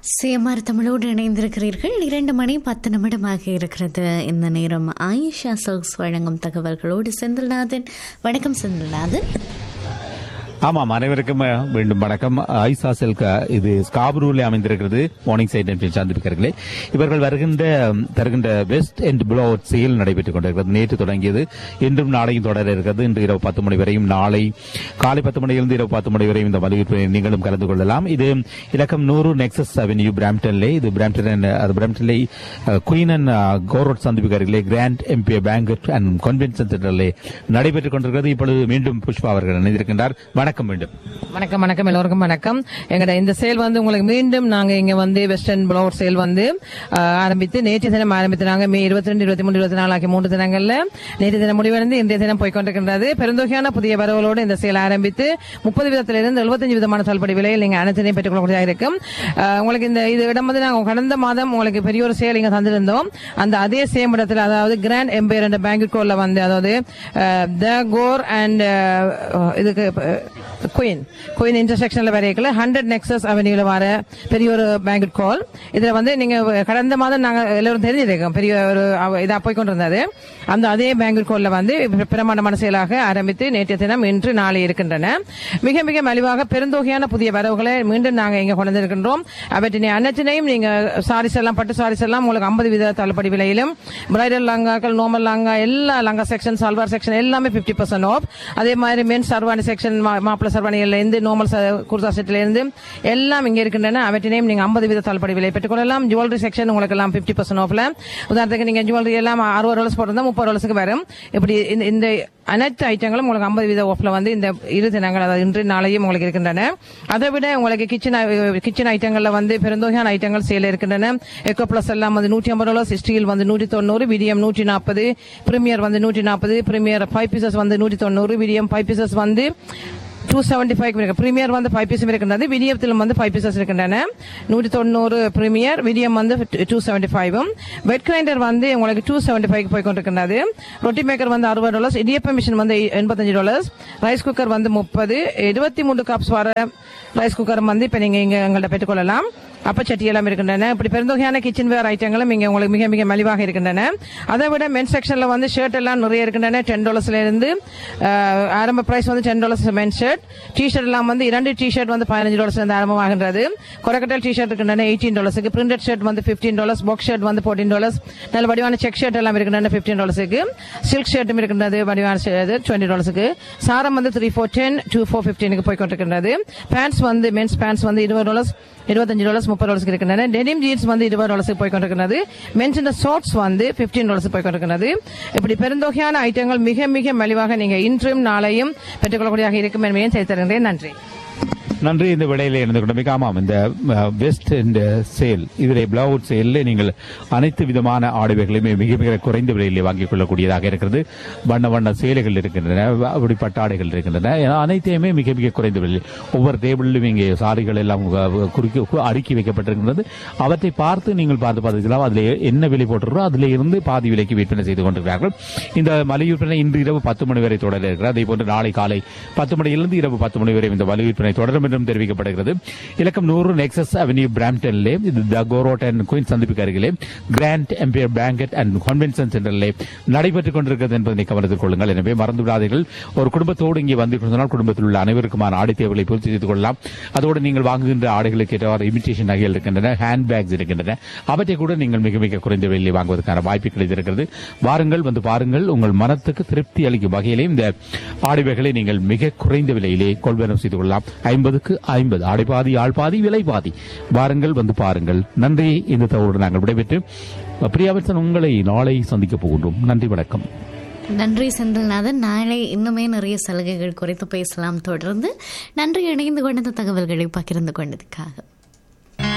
சேமார் தமிழோடு இணைந்திருக்கிறீர்கள் இரண்டு மணி பத்து நிமிடமாக இருக்கிறது இந்த நேரம் ஆயிஷா சோக்ஸ் வழங்கும் தகவல்களோடு செந்தில்நாதன் வணக்கம் செந்தில்நாதன் ஆமாம் அனைவருக்கும் அஹ், மீண்டும் வணக்கம் ஐசா செல்கா இது ஸ்காபரூரில் அமைந்திருக்கிறது மார்னிங் சைட் சந்திருக்கிறார்களே இவர்கள் வருகின்ற ம், தருகின்ற வெஸ்ட் அண்ட் ப்ளோட் செயல் நடைபெற்றுக் கொண்டிருக்கிறது நேற்று தொடங்கியது இன்றும் நாளையும் தொடர இருக்கிறது இன்று இரவு பத்து மணி வரையும் நாளை காலை பத்து மணியிலிருந்து இரவு பத்து மணி வரையும் இந்த மலிவிற்பனை நீங்களும் கலந்து கொள்ளலாம் இது இலக்கம் நூறு நெக்ஸஸ் அவென்யூ பிராம்டன்லே இது பிராம்டன் அது பிராம்டன்லே குயின் அண்ட் கோரோட் சந்திப்புகளிலே grand empire banquet and convention சென்டரிலே நடைபெற்றுக் கொண்டிருக்கிறது இப்பொழுது மீண்டும் புஷ்பா அவர்கள் இணைந்திருக்கின்றார் வணக்கம் மீண்டும் வணக்கம் வணக்கம் எல்லோருக்கும் வணக்கம் எங்கட இந்த சேல் வந்து உங்களுக்கு மீண்டும் நாங்க இங்க வந்து வெஸ்டர்ன் பிளவுட் சேல் வந்து ஆஹ், ஆரம்பித்து நேற்று தினம் ஆரம்பித்தாங்க மே இருபத்தி ரெண்டு இருபத்தி மூணு இருபத்தி நாலு ஆகிய மூன்று தினங்கள்ல நேற்று தினம் முடிவடைந்து இன்றைய தினம் போய்கொண்டிருக்கின்றது பெருந்தொகையான புதிய வரவுகளோடு இந்த சேல் ஆரம்பித்து முப்பது விதத்திலிருந்து எழுபத்தஞ்சு விதமான தள்ளுபடி விலையில் நீங்க அனைத்தையும் பெற்றுக்கொள்ளக்கூடியதாக இருக்கும் ஆஹ், உங்களுக்கு இந்த இது இடம் வந்து நாங்க கடந்த மாதம் உங்களுக்கு பெரிய ஒரு சேல் இங்க தந்திருந்தோம் அந்த அதே சேம் இடத்துல அதாவது கிராண்ட் எம்பையர் என்ற பேங்க் கோல்ல வந்து அதாவது த கோர் அண்ட் இதுக்கு குயின் குயின் இன்டர்செக்ஷன்ல வரைக்கல ஹண்ட்ரட் நெக்ஸஸ் அவென்யூல வர பெரிய ஒரு பேங்க் கால் இதுல வந்து நீங்க கடந்த மாதம் நாங்க எல்லாரும் தெரிஞ்சிருக்கோம் பெரிய ஒரு அவ- இதா போய் கொண்டிருந்தது அந்த அதே பேங்க் கால்ல வந்து இப்ப பிரமாண்டமான செயலாக ஆரம்பித்து நேற்றைய தினம் இன்று நாளை இருக்கின்றன மிக மிக மலிவாக பெருந்தொகையான புதிய வரவுகளை மீண்டும் நாங்க இங்க கொண்டு வந்திருக்கின்றோம் அவற்றினை அனைத்தினையும் நீங்க சாரீஸ் எல்லாம் பட்டு சாரீஸ் எல்லாம் உங்களுக்கு ஐம்பது வீத தள்ளுபடி விலையிலும் பிரைடல் லங்காக்கள் நோமல் லங்கா எல்லா லங்கா செக்ஷன் சல்வார் செக்ஷன் எல்லாமே 50% பர்சன்ட் ஆஃப் அதே மாதிரி மென் சர்வாணி செக்ஷன் மாப்பிள சர்வாணிகள்ல இருந்து நோமல் குர்தா செட்ல இருந்து எல்லாம் இங்க இருக்கின்றன அவற்றினையும் நீங்க ஐம்பது வீத தள்ளுபடி விலை பெற்றுக்கொள்ளலாம் ஜுவல்லரி செக்ஷன் உங்களுக்கு எல்லாம் 50% பர்சன்ட் ஆஃப்ல உதாரணத்துக்கு நீங்க ஜுவல்லரி எல்லாம் அறுபது டாலர்ஸ் போட்டிருந்தா முப்பது டாலர்ஸ்க்கு வரும் இப்படி இந்த- இந்த அனைத்து ஐட்டங்களும் உங்களுக்கு ஐம்பது வீத ஆஃப்ல வந்து இந்த இரு தினங்கள் அதாவது இன்று நாளையும் உங்களுக்கு இருக்கின்றன அதை விட உங்களுக்கு கிச்சன் கிச்சன் ஐட்டங்கள்ல வந்து பெருந்தொகையான ஐட்டங்கள் சேல இருக்கின்றன எக்கோ பிளஸ் எல்லாம் வந்து நூற்றி ஐம்பது டாலர்ஸ் ஸ்டீல் வந்து நூற்றி தொண்ணூறு விடியம் நூற்றி நாற்பது பிரீமியர் வந்து நூற்றி நாற்பது பிரீமியர் ஃபைவ் பீசஸ் வந்து நூற்றி தொண்ணூறு விடியம் ஃபைவ் பீசஸ் வந்து டூ செவன்டி ஃபைவ் இருக்கு பிரீமியர் வந்து ஃபைவ் பீஸும் இருக்கின்றது விடியத்திலும் வந்து ஃபைவ் பீசஸ் இருக்கின்றன நூற்றி தொண்ணூறு பிரீமியர் விடியம் வந்து டூ செவன்டி ஃபைவும் வெட் கிரைண்டர் வந்து உங்களுக்கு டூ செவன்டி ஃபைவ் போய் கொண்டிருக்கின்றது ரொட்டி மேக்கர் வந்து அறுபது டாலர்ஸ் இடியப்ப மிஷின் வந்து எண்பத்தஞ்சு டாலர்ஸ் ரைஸ் குக்கர் வந்து முப்பது இருபத்தி மூணு கப்ஸ் வர ரைஸ் குக்கர் வந்து இப்ப நீங்க இங்க எங்கள்ட்ட பெற்றுக்கொள்ளலாம் அப்பச்சட்டி எல்லாம் இருக்கின்றன இப்படி பெருந்தொகையான கிச்சன் வேர் ஐட்டங்களும் இங்க உங்களுக்கு மிக மிக மலிவாக இருக்கின்றன அதை விட மென் செக்ஷன்ல வந்து ஷர்ட் எல்லாம் நிறைய இருக்கின்றன டென் டாலர்ஸ்ல இருந்து அஹ், ஆரம்ப பிரைஸ் வந்து ten dollars men shirt T shirt எல்லாம் வந்து இரண்டு டி ஷர்ட் வந்து பதினஞ்சு டாலர்ஸ் இருந்து ஆரம்பமாகின்றது கொரக்கட்டல் டி ஷர்ட் இருக்கின்றன எயிட்டீன் டாலர்ஸுக்கு பிரிண்டட் ஷர்ட் வந்து பிப்டீன் டாலர்ஸ் பாக்ஸ் ஷர்ட் வந்து ஃபோர்டீன் டாலர்ஸ் நல்ல வடிவான செக் ஷர்ட் எல்லாம் இருக்கின்றன பிப்டீன் டாலர்ஸுக்கு சில்க் ஷர்ட்டும் இருக்கின்றது வடிவான டுவெண்ட்டி டாலர்ஸுக்கு சாரம் வந்து three four ten two four பிப்டீனுக்கு போய் கொண்டிருக்கின்றது பேண்ட்ஸ் வந்து மென்ஸ் பேண்ட்ஸ் வந்து இருபது டாலர்ஸ் இருபத்தஞ்சு டாலர்ஸ் முப்பது டாலர்ஸ்க்கு இருக்கின்றன டெனிம் ஜீன்ஸ் வந்து இருபது டாலர்ஸுக்கு போய் கொண்டிருக்கிறது மென்ஸ் இந்த ஷார்ட்ஸ் வந்து பிப்டீன் டாலர்ஸ் போய் கொண்டிருக்கிறது இப்படி பெருந்தொகையான ஐட்டங்கள் மிக மிக மலிவாக நீங்க இன்றும் நாளையும் பெற்றுக்கொள்ளக்கூடியதாக இருக்கும் என்பதையும் செய்து தருகிறேன் நன்றி நன்றி இந்த விடையில இருந்து கொண்டு மிக ஆமாம் இந்த வெஸ்ட் இந்த சேல் இதிலே பிளவுட் சேல்ல நீங்கள் அனைத்து விதமான ஆடைகளையுமே மிக மிக குறைந்த விலையிலே வாங்கிக் கொள்ளக்கூடியதாக இருக்கிறது வண்ண வண்ண சேலைகள் இருக்கின்றன அப்படிப்பட்ட ஆடைகள் இருக்கின்றன ஏன்னா அனைத்தையுமே மிக மிக குறைந்த விலையில் ஒவ்வொரு டேபிளிலும் இங்கே சாரிகள் எல்லாம் கு- குறுக்கி கு- அடுக்கி வைக்கப்பட்டிருக்கிறது அவற்றை பார்த்து நீங்கள் பார்த்து பார்த்துக்கலாம் அதில் என்ன விலை போட்டிருக்கோ அதில் இருந்து பாதி விலைக்கு விற்பனை செய்து கொண்டிருக்கிறார்கள் இந்த மலிவு விற்பனை இன்று இரவு பத்து மணி வரை தொடர இருக்கிறது அதே போன்று நாளை காலை பத்து மணியிலிருந்து இரவு பத்து மணி வரை இந்த மலிவு விற்பனை தொடரும் என்றும் தெரிவிக்கப்படுகிறது இலக்கம் நூறு நெக்ஸஸ் அவென்யூ பிராம்டன்லே இது த கோரோட் அண்ட் குயின் சந்திப்புக்கு அருகிலே grand empire banquet and convention சென்டரிலே நடைபெற்றுக் கொண்டிருக்கிறது என்பதை கவனத்தில் கொள்ளுங்கள் எனவே மறந்து விடாதீர்கள் ஒரு குடும்பத்தோடு இங்கே வந்து சொன்னால் குடும்பத்தில் உள்ள அனைவருக்குமான ஆடை தேவைகளை பூர்த்தி செய்து கொள்ளலாம் அதோடு நீங்கள் வாங்குகின்ற ஆடைகளுக்கு ஏற்றவாறு இமிட்டேஷன் நகைகள் இருக்கின்றன ஹேண்ட் பேக்ஸ் இருக்கின்றன அவற்றை கூட நீங்கள் மிக மிக குறைந்த விலையில் வாங்குவதற்கான வாய்ப்பு கிடைத்திருக்கிறது வாருங்கள் வந்து பாருங்கள் உங்கள் மனத்துக்கு திருப்தி அளிக்கும் வகையிலே இந்த ஆடைவைகளை நீங்கள் மிக குறைந்த விலையிலே கொள்வனம் செய்து கொள்ளலாம் ஐம்பதுக்கு ஐம்பது ஆடை பாதி ஆள் பாதி விலை பாதி வாருங்கள் வந்து பாருங்கள் நன்றி இந்த தகவலோடு நாங்கள் விடைபெற்று பிரியாவின் உங்களை நாளை சந்திக்கப் போகின்றோம் நன்றி வணக்கம் நன்றி செந்தில்நாதன் நாளை இன்னுமே நிறைய சலுகைகள் குறித்து பேசலாம் தொடர்ந்து நன்றி இணைந்து கொண்ட தகவல்களை பகிர்ந்து கொண்டதுக்காக